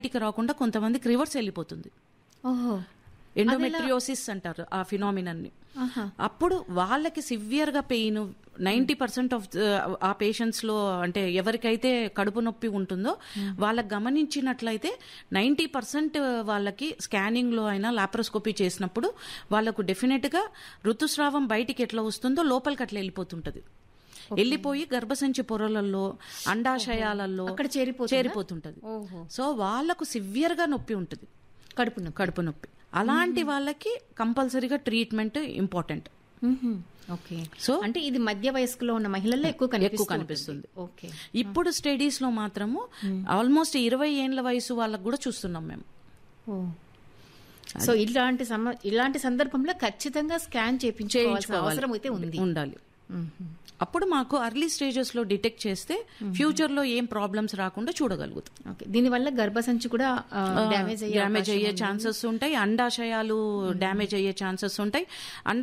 బయటికి రాకుండా కొంతమందికి రివర్స్ వెళ్ళిపోతుంది ఓహో ఎండోమెట్రియోసిస్ అంటారు ఆ ఫినామినన్ని ఆహా. అప్పుడు వాళ్ళకి సివియర్ గా పెయిన్ నైంటీ పర్సెంట్ ఆఫ్ ఆ పేషెంట్స్ లో అంటే ఎవరికైతే కడుపు నొప్పి ఉంటుందో వాళ్ళకి గమనించినట్లయితే నైంటీ పర్సెంట్ వాళ్ళకి స్కానింగ్ లో అయినా లాప్రోస్కోపీ చేసినప్పుడు వాళ్ళకు డెఫినెట్ గా ఋతుస్రావం బయటికి ఎట్లా వస్తుందో లోపలికి అట్లా వెళ్ళిపోతుంటది వెళ్ళిపోయి గర్భసంచి పొరలలో అండాశయాలలో అక్కడ చేరిపోతుందా? చేరిపోతుంటది ఓహో సో వాళ్ళకు సివియర్ గా నొప్పి ఉంటుంది కడుపు నొప్పి కడుపు నొప్పి అలాంటి వాళ్ళకి కంపల్సరీగా ట్రీట్మెంట్ ఇంపార్టెంట్ మ్మ్హ్మ్. ఓకే సో అంటే ఇది మధ్య వయస్కులో ఉన్న మహిళల్లో ఎక్కువ ఎక్కువ కనిపిస్తూ కనిపిస్తుంది ఉంటుంది. ఓకే ఇప్పుడు స్టడీస్ లో మాత్రము ఆల్మోస్ట్ ఇరవై ఏండ్ల వయసు వాళ్ళకు కూడా చూస్తున్నాం మేము ఓ. సో ఇలాంటి సమ ఇలాంటి సందర్భంలో ఖచ్చితంగా స్కాన్ చేయించుకోవాల్సిన చేయించుకోవాలి. అవసరం అయితే ఉంది ఉండాలి మ్మ్హ్మ్. అప్పుడు మాకు అర్లీ స్టేజెస్ లో డిటెక్ట్ చేస్తే ఫ్యూచర్ లో ఏం ప్రాబ్లమ్స్ రాకుండా చూడగలుగుతాం ఓకే దీనివల్ల గర్భసంచి కూడా డ్యామేజ్ అయ్యే డ్యామేజ్ అవకాశం అయ్యే ఉంది. ఛాన్సెస్ ఉంటాయి అండాశయాలు డ్యామేజ్ అయ్యే ఛాన్సెస్ ఉంటాయి అండ